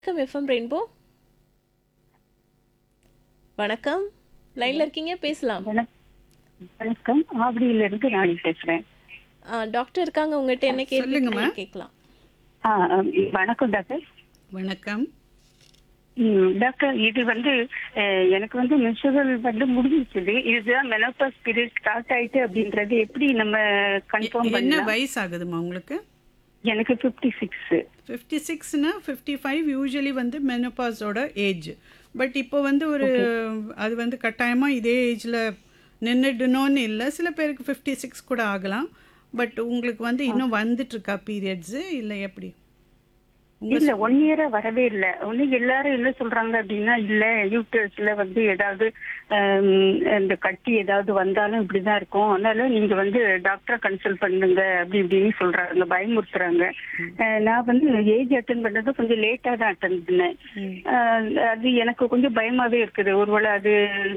வணக்கம் FM rainbow வணக்கம் லைன்ல இருக்கீங்க பேசலாம் வணக்- வணக்கம் ஆவடியில இருந்து நான் பேசுறேன் ஆ, டாக்டர் இருக்காங்க உங்ககிட்ட என்ன கேள்வி சொல்லுங்கம்மா. கேட்கலாம் ஆ, ஆ, வணக்கம் டாக்டர் வணக்கம் ம், டாக்டர் இது வந்து அஹ், எனக்கு வந்து மென்சுரல் வந்து முடிஞ்சிச்சுது இதுதான் மெனோபாஸ் பீரியட் ஸ்டார்ட் ஆயிட்டு அப்படின்றது எப்படி நம்ம கன்ஃபார்ம் என்ன பண்ணலாம் வயசு ஆகுதுமா உங்களுக்கு எனக்கு ஃபிஃப்டி சிக்ஸ் ஃபிஃப்டி சிக்ஸ்னா ஃபிஃப்டி ஃபைவ் யூஸ்வலி வந்து மெனோபாஸோட ஏஜ் பட் இப்போ வந்து ஒரு அது வந்து கட்டாயமாக இதே ஏஜில் நின்றுடணும்னு இல்லை சில பேருக்கு ஃபிஃப்டி சிக்ஸ் கூட ஆகலாம் பட் உங்களுக்கு வந்து இன்னும் வந்துட்டு இருக்கா பீரியட்ஸு இல்லை எப்படி இல்ல ஒன் இயரா வரவே இல்ல ஒண்ணு எல்லாரும் என்ன சொல்றாங்க அப்படின்னா இல்ல யூட்டர்ஸ்ல வந்து ஏதாவது ஆம், இந்த கட்டி ஏதாவது வந்தாலும் இப்படிதான் இருக்கும் அதனால நீங்க வந்து டாக்டரை கன்சல்ட் பண்ணுங்க அப்படி இப்படின்னு சொல்றாங்க பயமுறுத்துறாங்க அஹ், நான் வந்து ஏஜ் அட்டன் பண்ணது கொஞ்சம் லேட்டா தான் அட்டன் பண்ணேன் அஹ், அது எனக்கு கொஞ்சம் பயமாவே இருக்குது ஒருவேளை அது